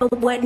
wedding.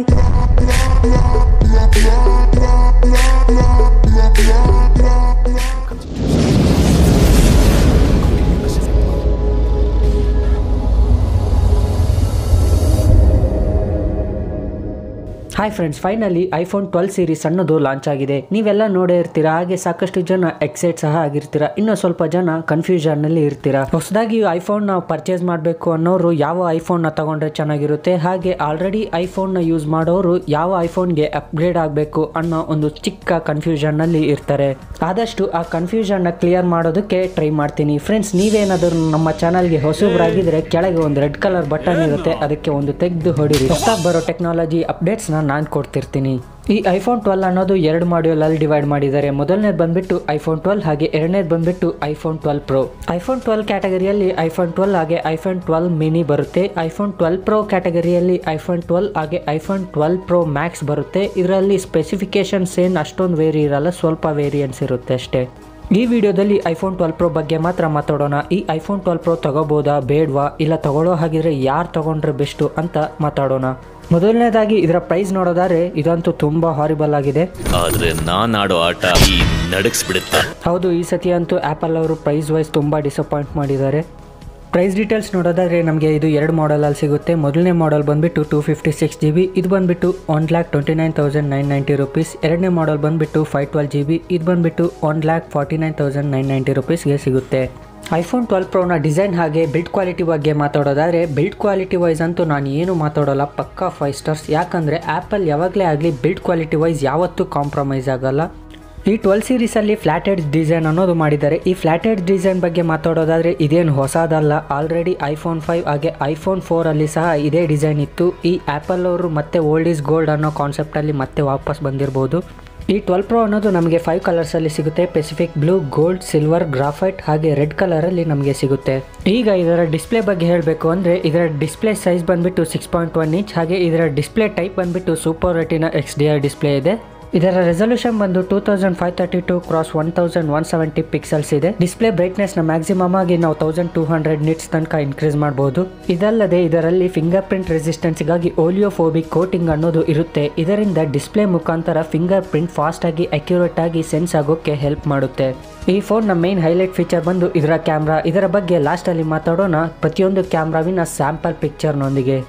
Hi friends finally iPhone twelve series ಅನ್ನೋದು launch ಆಗಿದೆ ನೀವೆಲ್ಲ ನೋಡೇ ಇರ್ತೀರಾ ಹಾಗೆ ಸಾಕಷ್ಟು ಜನ ಎಕ್ಸೈಟ್ ಸಹ ಆಗಿರ್ತೀರಾ ಇನ್ನು ಸ್ವಲ್ಪ ಜನ ಕನ್ಫ್ಯೂಷನ್ ನಲ್ಲಿ ಇರ್ತೀರಾ ಹೊಸದಾಗಿ ಐಫೋನ್ ನಾವು ಪರ್ಚೇಸ್ ಮಾಡಬೇಕು ಅನ್ನೋರು ಯಾವ ಐಫೋನ್ ನ ತಗೊಂಡ್ರೆ ಚೆನ್ನಾಗಿರುತ್ತೆ ಹಾಗೆ ಆಲ್ರೆಡಿ ಐಫೋನ್ ನ ಯೂಸ್ ಮಾಡೋರು ಯಾವ ಐಫೋನ್ಗೆ ಅಪ್ಗ್ರೇಡ್ ಆಗಬೇಕು ಅನ್ನೋ ಒಂದು ಚಿಕ್ಕ ಕನ್ಫ್ಯೂಷನ್ ನಲ್ಲಿ ಇರ್ತಾರೆ ಆದಷ್ಟು ಆ ಕನ್ಫ್ಯೂಷನ್ ನ ಕ್ಲಿಯರ್ ಮಾಡೋದಕ್ಕೆ ಟ್ರೈ ಮಾಡ್ತೀನಿ ಫ್ರೆಂಡ್ಸ್ ನೀವೇನಾದರೂ ನಮ್ಮ ಚಾನಲ್ಗೆ ಹೊಸಬ್ರಾಗಿದ್ರೆ ಕೆಳಗೆ ಒಂದು ರೆಡ್ ಕಲರ್ ಬಟನ್ ಇರುತ್ತೆ ಅದಕ್ಕೆ ಒಂದು ತೆಗೆದು ಹೊಡಿರಿ ಹೊಸದಾಗಿ ಬರೋ ಟೆಕ್ನಾಲಜಿ ಅಪ್ಡೇಟ್ಸ್ನ ನಾನು ಕೊಡ್ತಿರ್ತೀನಿ ಈ ಐಫೋನ್ ಟ್ವೆಲ್ ಅನ್ನೋದು ಎರಡು ಮಾಡ್ಯೂಲ್ ಅಲ್ಲಿ ಡಿವೈಡ್ ಮಾಡಿದ್ದಾರೆ ಮೊದಲನೇದು ಬಂದ್ಬಿಟ್ಟು ಐಫೋನ್ ಟ್ವೆಲ್ ಹಾಗೆ ಎರಡನೇದು ಬಂದ್ಬಿಟ್ಟು iPhone twelve pro iPhone twelve ಕ್ಯಾಟಗರಿಯಲ್ಲಿ ಐಫೋನ್ ಟ್ವೆಲ್ ಹಾಗೆ ಐಫೋನ್ ಟ್ವೆಲ್ ಮಿನಿ ಬರುತ್ತೆ ಐಫೋನ್ ಟ್ವೆಲ್ ಪ್ರೋ ಕ್ಯಾಟಗರಿಯಲ್ಲಿ ಐಫೋನ್ ಟ್ವೆಲ್ ಹಾಗೆ ಐಫೋನ್ ಟ್ವೆಲ್ ಪ್ರೋ ಮ್ಯಾಕ್ಸ್ ಬರುತ್ತೆ ಇದರಲ್ಲಿ ಸ್ಪೆಸಿಫಿಕೇಶನ್ಸ್ ಏನು ಅಷ್ಟೊಂದು ವೇರಿ ಇರಲ್ಲ ಸ್ವಲ್ಪ ವೇರಿಯನ್ಸ್ ಇರುತ್ತೆ ಅಷ್ಟೇ ಈ ವಿಡಿಯೋದಲ್ಲಿ ಐಫೋನ್ ಟ್ವೆಲ್ ಪ್ರೋ ಬಗ್ಗೆ ಮಾತ್ರ ಮಾತಾಡೋಣ ಈ ಐಫೋನ್ ಟ್ವೆಲ್ ಪ್ರೋ ತಗೋಬೋದಾ ಬೇಡವಾ ಇಲ್ಲ ತಗೊಳ್ಳೋ ಹಾಗಿದ್ರೆ ಯಾರು ತಗೊಂಡ್ರೆ ಬೆಸ್ಟು ಅಂತ ಮಾತಾಡೋಣ ಮೊದಲನೇದಾಗಿ ಇದರ ಪ್ರೈಸ್ ನೋಡೋದಾದ್ರೆ ಇದಂತೂ ತುಂಬಾ ಹಾರಿಬಲ್ ಆಗಿದೆ ಆದ್ರೆ ನಾನ್ ಆಡೋ ಆಟ ಈ ನಡಗಿಸ್ಬಿಡುತ್ತೆ ಹೌದು ಈ ಸತಿ ಅಂತೂ ಆ್ಯಪಲ್ ಅವರು ಪ್ರೈಸ್ ವೈಸ್ ತುಂಬ ಡಿಸಪಾಯಿಂಟ್ ಮಾಡಿದ್ದಾರೆ ಪ್ರೈಸ್ ಡೀಟೇಲ್ಸ್ ನೋಡೋದಾದ್ರೆ ನಮಗೆ ಇದು ಎರಡು ಮಾಡಲಲ್ಲಿ ಸಿಗುತ್ತೆ ಮೊದಲನೇ ಮಾಡಲ್ ಬಂದುಬಿಟ್ಟು two fifty six G B ಇದು ಬಂದುಬಿಟ್ಟು one lakh twenty nine thousand nine ninety rupees ಎರಡನೇ ಮಾಡಲ್ ಬಂದುಬಿಟ್ಟು ಫೈವ್ ಟ್ವೆಲ್ ಜಿ ಬಿ ಇದು ಬಂದುಬಿಟ್ಟು one lakh forty nine thousand nine ninety ರುಪೀಸ್ಗೆ ಸಿಗುತ್ತೆ ಐಫೋನ್ ಟ್ವೆಲ್ ಪ್ರೋನ ಡಿಸೈನ್ ಹಾಗೆ ಬಿಲ್ಡ್ ಕ್ವಾಲಿಟಿ ಬಗ್ಗೆ ಮಾತಾಡೋದಾದ್ರೆ ಬಿಲ್ಡ್ ಕ್ವಾಲಿಟಿ ವೈಸ್ ಅಂತೂ ನಾನು ಏನು ಮಾತಾಡೋಲ್ಲ ಪಕ್ಕಾ ಫೈವ್ ಸ್ಟಾರ್ಸ್ ಯಾಕಂದರೆ ಆ್ಯಪಲ್ ಯಾವಾಗಲೇ ಆಗಲಿ ಬಿಲ್ಡ್ ಕ್ವಾಲಿಟಿ ವೈಸ್ ಯಾವತ್ತೂ ಕಾಂಪ್ರಮೈಸ್ ಆಗಲ್ಲ ಈ ಟ್ವೆಲ್ ಸೀರೀಸಲ್ಲಿ ಫ್ಲಾಟ್ ಹೆಡ್ ಡಿಸೈನ್ ಅನ್ನೋದು ಮಾಡಿದ್ದಾರೆ ಈ ಫ್ಲಾಟ್ ಹೆಡ್ ಡಿಸೈನ್ ಬಗ್ಗೆ ಮಾತಾಡೋದಾದ್ರೆ ಇದೇನು ಹೊಸದಲ್ಲ ಆಲ್ರೆಡಿ ಐಫೋನ್ ಫೈವ್ ಹಾಗೆ ಐಫೋನ್ ಫೋರಲ್ಲಿ ಸಹ ಇದೇ ಡಿಸೈನ್ ಇತ್ತು ಈ ಆ್ಯಪಲ್ ಅವರು ಮತ್ತೆ ಓಲ್ಡ್ ಈಸ್ ಗೋಲ್ಡ್ ಅನ್ನೋ ಕಾನ್ಸೆಪ್ಟಲ್ಲಿ ಮತ್ತೆ ವಾಪಸ್ ಬಂದಿರ್ಬೋದು ಈ ಟ್ವೆಲ್ ಪ್ರೋ ಅನ್ನೋದು ನಮಗೆ ಫೈವ್ ಕಲರ್ಸಲ್ಲಿ ಸಿಗುತ್ತೆ Pacific blue gold silver graphite ಹಾಗೆ ರೆಡ್ ಕಲರಲ್ಲಿ ನಮಗೆ ಸಿಗುತ್ತೆ ಈಗ ಇದರ ಡಿಸ್ಪ್ಲೇ ಬಗ್ಗೆ ಹೇಳಬೇಕು ಅಂದರೆ ಇದರ ಡಿಸ್ಪ್ಲೇ ಸೈಜ್ ಬಂದುಬಿಟ್ಟು ಸಿಕ್ಸ್ ಪಾಯಿಂಟ್ ಒನ್ ಇಂಚ್ ಹಾಗೆ ಇದರ ಡಿಸ್ಪ್ಲೇ ಟೈಪ್ ಬಂದುಬಿಟ್ಟು super retina X D R display ಇದೆ ಇದರ ರೆಸಲ್ಯೂಷನ್ ಬಂದು two thousand five thirty two cross one thousand one seventy pixels ಇದೆ ಡಿಸ್ಪ್ಲೇ ಬ್ರೈಟ್ನೆಸ್ನ ಮ್ಯಾಕ್ಸಿಮಮ್ ಆಗಿ ನಾವು ತೌಸಂಡ್ ಟೂ ಹಂಡ್ರೆಡ್ ನಿಟ್ಸ್ ತನಕ ಇನ್ಕ್ರೀಸ್ ಮಾಡಬಹುದು ಇದಲ್ಲದೆ ಇದರಲ್ಲಿ ಫಿಂಗರ್ ಪ್ರಿಂಟ್ ರೆಸಿಸ್ಟೆನ್ಸ್ಗಾಗಿ ಓಲಿಯೋಫೋಬಿಕ್ ಕೋಟಿಂಗ್ ಅನ್ನೋದು ಇರುತ್ತೆ ಇದರಿಂದ ಡಿಸ್ಪ್ಲೇ ಮುಖಾಂತರ ಫಿಂಗರ್ ಪ್ರಿಂಟ್ ಫಾಸ್ಟ್ ಆಗಿ ಅಕ್ಯುರೇಟ್ ಆಗಿ ಸೆನ್ಸ್ ಆಗೋಕ್ಕೆ ಹೆಲ್ಪ್ ಮಾಡುತ್ತೆ ಈ ಫೋನ್ನ ಮೇನ್ ಹೈಲೈಟ್ ಫೀಚರ್ ಬಂದು ಇದರ ಕ್ಯಾಮ್ರಾ ಇದರ ಬಗ್ಗೆ ಲಾಸ್ಟಲ್ಲಿ ಮಾತಾಡೋಣ ಪ್ರತಿಯೊಂದು ಕ್ಯಾಮ್ರಾವಿನ ಸ್ಯಾಂಪಲ್ ಪಿಕ್ಚರ್ನೊಂದಿಗೆ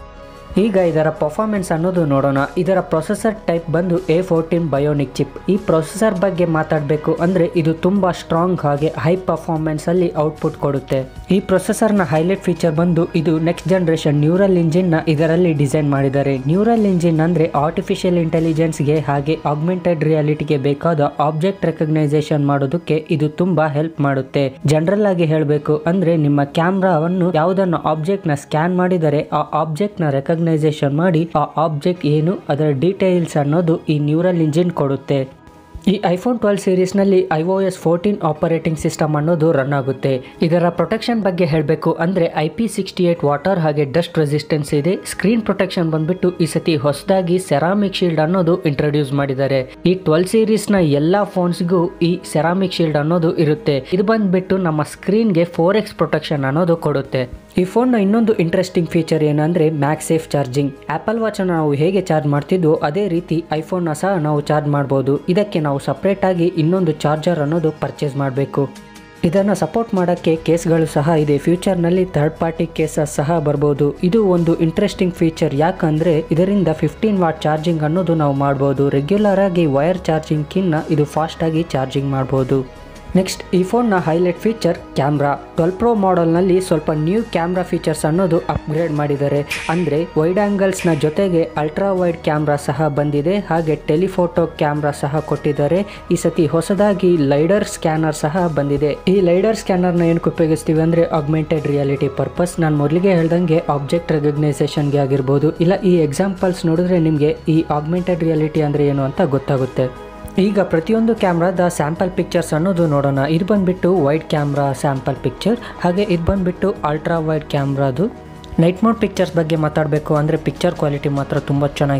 ಈಗ ಇದರ ಪರ್ಫಾರ್ಮೆನ್ಸ್ ಅನ್ನೋದು ನೋಡೋಣ ಇದರ ಪ್ರೊಸೆಸರ್ ಟೈಪ್ ಬಂದು ಎ ಫೋರ್ಟೀನ್ ಬಯೋನಿಕ್ ಚಿಪ್ ಈ ಪ್ರೊಸೆಸರ್ ಬಗ್ಗೆ ಮಾತಾಡಬೇಕು ಅಂದರೆ ಇದು ತುಂಬ ಸ್ಟ್ರಾಂಗ್ ಹಾಗೆ ಹೈ ಪರ್ಫಾರ್ಮೆನ್ಸ್ ಅಲ್ಲಿ ಔಟ್ಪುಟ್ ಕೊಡುತ್ತೆ ಈ ಪ್ರೊಸೆಸರ್ನ ಹೈಲೈಟ್ ಫೀಚರ್ ಬಂದು ಇದು ನೆಕ್ಸ್ಟ್ ಜನರೇಷನ್ ನ್ಯೂರಲ್ ಇಂಜಿನ್ನ ಇದರಲ್ಲಿ ಡಿಸೈನ್ ಮಾಡಿದ್ದಾರೆ ನ್ಯೂರಲ್ ಇಂಜಿನ್ ಅಂದರೆ ಆರ್ಟಿಫಿಷಿಯಲ್ ಇಂಟೆಲಿಜೆನ್ಸ್ಗೆ ಹಾಗೆ ಆಗ್ಮೆಂಟೆಡ್ ರಿಯಾಲಿಟಿಗೆ ಬೇಕಾದ ಆಬ್ಜೆಕ್ಟ್ ರೆಕಗ್ನೈಸೇಷನ್ ಮಾಡೋದಕ್ಕೆ ಇದು ತುಂಬಾ ಹೆಲ್ಪ್ ಮಾಡುತ್ತೆ ಜನರಲ್ ಆಗಿ ಹೇಳಬೇಕು ಅಂದರೆ ನಿಮ್ಮ ಕ್ಯಾಮ್ರಾವನ್ನು ಯಾವುದನ್ನು ಆಬ್ಜೆಕ್ಟ್ನ ಸ್ಕ್ಯಾನ್ ಮಾಡಿದರೆ ಆ ಆಬ್ಜೆಕ್ಟ್ನ ರೆಕಗ್ನೈಸೇಷನ್ ಮಾಡಿ ಆ ಆಬ್ಜೆಕ್ಟ್ ಏನು ಅದರ ಡೀಟೇಲ್ಸ್ ಅನ್ನೋದು ಈ ನ್ಯೂರಲ್ ಇಂಜಿನ್ ಕೊಡುತ್ತೆ ಈ ಐಫೋನ್ ಟ್ವೆಲ್ ಸೀರೀಸ್ನಲ್ಲಿ I O S fourteen operating system ಅನ್ನೋದು ರನ್ ಆಗುತ್ತೆ ಇದರ ಪ್ರೊಟೆಕ್ಷನ್ ಬಗ್ಗೆ ಹೇಳಬೇಕು ಅಂದರೆ I P sixty eight water ಹಾಗೆ ಡಸ್ಟ್ ರೆಸಿಸ್ಟೆನ್ಸ್ ಇದೆ ಸ್ಕ್ರೀನ್ ಪ್ರೊಟೆಕ್ಷನ್ ಬಂದ್ಬಿಟ್ಟು ಈ ಸತಿ ಹೊಸದಾಗಿ ಸೆರಾಮಿಕ್ ಶೀಲ್ಡ್ ಅನ್ನೋದು ಇಂಟ್ರೊಡ್ಯೂಸ್ ಮಾಡಿದ್ದಾರೆ ಈ ಟ್ವೆಲ್ ಸೀರೀಸ್ನ ಎಲ್ಲ ಫೋನ್ಸ್ಗೂ ಈ ಸೆರಾಮಿಕ್ ಶೀಲ್ಡ್ ಅನ್ನೋದು ಇರುತ್ತೆ ಇದು ಬಂದ್ಬಿಟ್ಟು ನಮ್ಮ ಸ್ಕ್ರೀನ್ಗೆ ಫೋರ್ ಎಕ್ಸ್ ಪ್ರೊಟೆಕ್ಷನ್ ಅನ್ನೋದು ಕೊಡುತ್ತೆ ಈ ಫೋನ್ನ ಇನ್ನೊಂದು ಇಂಟ್ರೆಸ್ಟಿಂಗ್ ಫೀಚರ್ ಏನಂದರೆ ಮ್ಯಾಕ್ ಸೇಫ್ ಚಾರ್ಜಿಂಗ್ ಆ್ಯಪಲ್ ವಾಚನ್ನು ನಾವು ಹೇಗೆ ಚಾರ್ಜ್ ಮಾಡ್ತಿದ್ವೋ ಅದೇ ರೀತಿ ಐಫೋನ್ನ ಸಹ ನಾವು ಚಾರ್ಜ್ ಮಾಡ್ಬೋದು ಇದಕ್ಕೆ ನಾವು ಸಪ್ರೇಟಾಗಿ ಇನ್ನೊಂದು ಚಾರ್ಜರ್ ಅನ್ನೋದು ಪರ್ಚೇಸ್ ಮಾಡಬೇಕು ಇದನ್ನು ಸಪೋರ್ಟ್ ಮಾಡೋಕ್ಕೆ ಕೇಸ್ಗಳು ಸಹ ಇದೆ ಫ್ಯೂಚರ್ನಲ್ಲಿ ಥರ್ಡ್ ಪಾರ್ಟಿ ಕೇಸಸ್ ಸಹ ಬರ್ಬೋದು ಇದು ಒಂದು ಇಂಟ್ರೆಸ್ಟಿಂಗ್ ಫೀಚರ್ ಯಾಕಂದರೆ ಇದರಿಂದ ಫಿಫ್ಟೀನ್ ವಾಟ್ ಚಾರ್ಜಿಂಗ್ ಅನ್ನೋದು ನಾವು ಮಾಡ್ಬೋದು ರೆಗ್ಯುಲರ್ ಆಗಿ ವೈರ್ ಚಾರ್ಜಿಂಗ್ಕಿನ್ನ ಇದು ಫಾಸ್ಟಾಗಿ ಚಾರ್ಜಿಂಗ್ ಮಾಡ್ಬೋದು ನೆಕ್ಸ್ಟ್ ಈ ಫೋನ್ನ highlight feature camera twelve pro ಮಾಡೆಲ್ನಲ್ಲಿ ಸ್ವಲ್ಪ ನ್ಯೂ ಕ್ಯಾಮ್ರಾ ಫೀಚರ್ಸ್ ಅನ್ನೋದು ಅಪ್ಗ್ರೇಡ್ ಮಾಡಿದ್ದಾರೆ ಅಂದರೆ ವೈಡ್ ಆ್ಯಂಗಲ್ಸ್ನ ಜೊತೆಗೆ ಅಲ್ಟ್ರಾ ವೈಡ್ ಕ್ಯಾಮ್ರಾ ಸಹ ಬಂದಿದೆ ಹಾಗೆ ಟೆಲಿಫೋಟೋ ಕ್ಯಾಮ್ರಾ ಸಹ ಕೊಟ್ಟಿದ್ದಾರೆ ಈ ಸತಿ ಹೊಸದಾಗಿ ಲೈಡರ್ ಸ್ಕ್ಯಾನರ್ ಸಹ ಬಂದಿದೆ ಈ ಲೈಡರ್ ಸ್ಕ್ಯಾನರ್ನ ಏನಕ್ಕೆ ಉಪಯೋಗಿಸ್ತೀವಿ ಅಂದರೆ ಆಗ್ಮೆಂಟೆಡ್ ರಿಯಾಲಿಟಿ ಪರ್ಪಸ್ ನಾನು ಮೊದಲಿಗೆ ಹೇಳ್ದಂಗೆ ಆಬ್ಜೆಕ್ಟ್ ರೆಕಗ್ನೈಸೇಷನ್ಗೆ ಆಗಿರ್ಬೋದು ಇಲ್ಲ ಈ ಎಕ್ಸಾಂಪಲ್ಸ್ ನೋಡಿದ್ರೆ ನಿಮಗೆ ಈ ಆಗ್ಮೆಂಟೆಡ್ ರಿಯಾಲಿಟಿ ಅಂದರೆ ಏನು ಅಂತ ಗೊತ್ತಾಗುತ್ತೆ ಈಗ ಪ್ರತಿಯೊಂದು ಕ್ಯಾಮ್ರಾದ ಸ್ಯಾಂಪಲ್ ಪಿಕ್ಚರ್ಸ್ ಅನ್ನೋದು ನೋಡೋಣ ಇದು ಬಂದ್ಬಿಟ್ಟು ವೈಡ್ ಕ್ಯಾಮ್ರಾ ಸ್ಯಾಂಪಲ್ ಪಿಕ್ಚರ್ ಹಾಗೆ ಇದು ಬಂದ್ಬಿಟ್ಟು ಅಲ್ಟ್ರಾ ವೈಡ್ ಕ್ಯಾಮ್ರಾದು ನೈಟ್ ಮೋಡ್ ಪಿಕ್ಚರ್ಸ್ ಬಗ್ಗೆ ಮಾತಾಡಬೇಕು ಅಂದರೆ ಪಿಕ್ಚರ್ ಕ್ವಾಲಿಟಿ ಮಾತ್ರ ತುಂಬ ಚೆನ್ನಾಗಿದೆ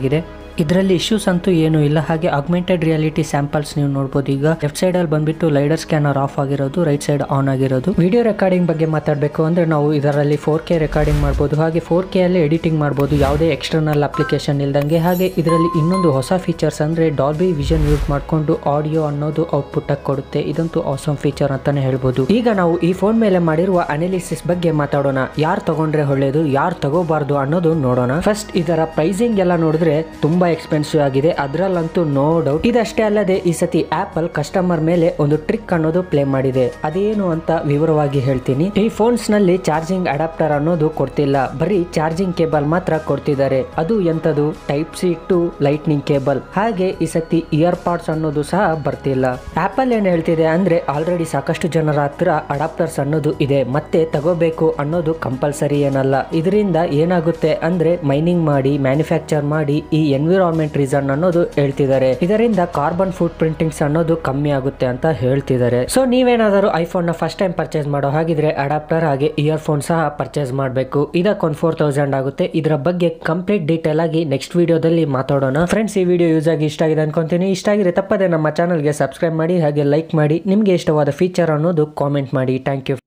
ಇದರಲ್ಲಿ ಇಶ್ಯೂಸ್ ಅಂತೂ ಏನು ಇಲ್ಲ ಹಾಗೆ ಆಗ್ಮೆಂಟೆಡ್ ರಿಯಾಲಿಟಿ ಸ್ಯಾಂಪಲ್ಸ್ ನೀವು ನೋಡ್ಬೋದು ಈಗ ಲೆಫ್ಟ್ ಸೈಡ್ ಅಲ್ಲಿ ಬಂದ್ಬಿಟ್ಟು ಲೈಡರ್ ಸ್ಕ್ಯಾನರ್ ಆಫ್ ಆಗಿರೋದು ರೈಟ್ ಸೈಡ್ ಆನ್ ಆಗಿರೋದು ವಿಡಿಯೋ ರೆಕಾರ್ಡಿಂಗ್ ಬಗ್ಗೆ ಮಾತಾಡಬೇಕು ಅಂದ್ರೆ ನಾವು ಇದರಲ್ಲಿ ಫೋರ್ ಕೆ ರೆಕಾರ್ಡಿಂಗ್ ಮಾಡ್ಬೋದು ಹಾಗೆ ಫೋರ್ ಕೆ ಅಲ್ಲಿ ಎಡಿಟಿಂಗ್ ಮಾಡ್ಬೋದು ಯಾವುದೇ ಎಕ್ಸ್ಟರ್ನಲ್ ಅಪ್ಲಿಕೇಶನ್ ಇಲ್ದಂಗೆ ಹಾಗೆ ಇದರಲ್ಲಿ ಇನ್ನೊಂದು ಹೊಸ ಫೀಚರ್ಸ್ ಅಂದ್ರೆ ಡಾಲ್ಬಿ ವಿಷನ್ ಯೂಸ್ ಮಾಡಿಕೊಂಡು ಆಡಿಯೋ ಅನ್ನೋದು ಔಟ್ಪುಟ್ ಆಗಿ ಕೊಡುತ್ತೆ ಇದಂತೂ ಆಸಮ್ ಫೀಚರ್ ಅಂತಾನೆ ಹೇಳ್ಬೋದು ಈಗ ನಾವು ಈ ಫೋನ್ ಮೇಲೆ ಮಾಡಿರುವ ಅನಾಲಿಸಿಸ್ ಬಗ್ಗೆ ಮಾತಾಡೋಣ ಯಾರು ತಗೊಂಡ್ರೆ ಒಳ್ಳೇದು ಯಾರು ತಗೋಬಾರ್ದು ಅನ್ನೋದು ನೋಡೋಣ ಫಸ್ಟ್ ಇದರ ಪ್ರೈಸಿಂಗ್ ಎಲ್ಲ ನೋಡಿದ್ರೆ ತುಂಬಾ ಎಕ್ಸ್ಪೆನ್ಸಿವ್ ಆಗಿದೆ ಅದರಲ್ಲಂತೂ ನೋ ಡೌಟ್ ಇದಷ್ಟೇ ಅಲ್ಲದೆ ಈ ಸತಿ ಆಪಲ್ ಕಸ್ಟಮರ್ ಮೇಲೆ ಒಂದು ಟ್ರಿಕ್ ಅನ್ನೋದು ಪ್ಲೇ ಮಾಡಿದೆ ಅದೇನು ಅಂತ ವಿವರವಾಗಿ ಹೇಳ್ತೀನಿ ಈ ಫೋನ್ಸ್ ನಲ್ಲಿ ಚಾರ್ಜಿಂಗ್ ಅಡಾಪ್ಟರ್ ಅನ್ನೋದು ಕೊಡ್ತಿಲ್ಲ ಬರೀ ಚಾರ್ಜಿಂಗ್ ಕೇಬಲ್ ಮಾತ್ರ ಕೊಡ್ತಿದ್ದಾರೆ ಅದು ಎಂತದು type C to lightning cable ಹಾಗೆ ಈ ಸತಿ ಇಯರ್ ಪಾಡ್ಸ್ ಅನ್ನೋದು ಸಹ ಬರ್ತಿಲ್ಲ ಆಪಲ್ ಏನ್ ಹೇಳ್ತಿದೆ ಅಂದ್ರೆ ಆಲ್ರೆಡಿ ಸಾಕಷ್ಟು ಜನರ ಹತ್ರ ಅಡಾಪ್ಟರ್ಸ್ ಅನ್ನೋದು ಇದೆ ಮತ್ತೆ ತಗೋಬೇಕು ಅನ್ನೋದು ಕಂಪಲ್ಸರಿ ಏನಲ್ಲ ಇದರಿಂದ ಏನಾಗುತ್ತೆ ಅಂದ್ರೆ ಮೈನಿಂಗ್ ಮಾಡಿ ಮ್ಯಾನುಫ್ಯಾಕ್ಚರ್ ಮಾಡಿ ಈ ಎನ್ವಿರಾನ್ಮೆಂಟ್ ರೀಸನ್ ಅನ್ನೋದು ಹೇಳ್ತಿದ್ದಾರೆ ಇದರಿಂದ ಕಾರ್ಬನ್ ಫುಟ್ ಪ್ರಿಂಟಿಂಗ್ಸ್ ಅನ್ನೋದು ಕಮ್ಮಿ ಆಗುತ್ತೆ ಅಂತ ಹೇಳ್ತಿದ್ದಾರೆ ಸೊ ನೀವೇನಾದರೂ ಐಫೋನ್ ನ ಫಸ್ಟ್ ಟೈಮ್ ಪರ್ಚೇಸ್ ಮಾಡೋ ಹಾಗಿದ್ರೆ ಅಡಾಪ್ಟರ್ ಹಾಗೆ ಇಯರ್ ಫೋನ್ ಸಹ ಪರ್ಚೇಸ್ ಮಾಡಬೇಕು ಇದಕ್ಕೊಂದು ಫೋರ್ ತೌಸಂಡ್ ಆಗುತ್ತೆ ಇದರ ಬಗ್ಗೆ ಕಂಪ್ಲೀಟ್ ಡೀಟೇಲ್ ಆಗಿ ನೆಕ್ಸ್ಟ್ ವಿಡಿಯೋದಲ್ಲಿ ಮಾತಾಡೋಣ ಫ್ರೆಂಡ್ಸ್ ಈ ವಿಡಿಯೋ ಯೂಸ್ ಆಗಿ ಇಷ್ಟ ಆಗಿದೆ ಅನ್ಕೊಂತೀನಿ ಇಷ್ಟ ಆಗಿದ್ರೆ ತಪ್ಪದೆ ನಮ್ಮ ಚಾನಲ್ಗೆ ಸಬ್ಸ್ಕ್ರೈಬ್ ಮಾಡಿ ಹಾಗೆ ಲೈಕ್ ಮಾಡಿ ನಿಮಗೆ ಇಷ್ಟವಾದ ಫೀಚರ್ ಅನ್ನೋದು ಕಾಮೆಂಟ್ ಮಾಡಿ ಥ್ಯಾಂಕ್ ಯು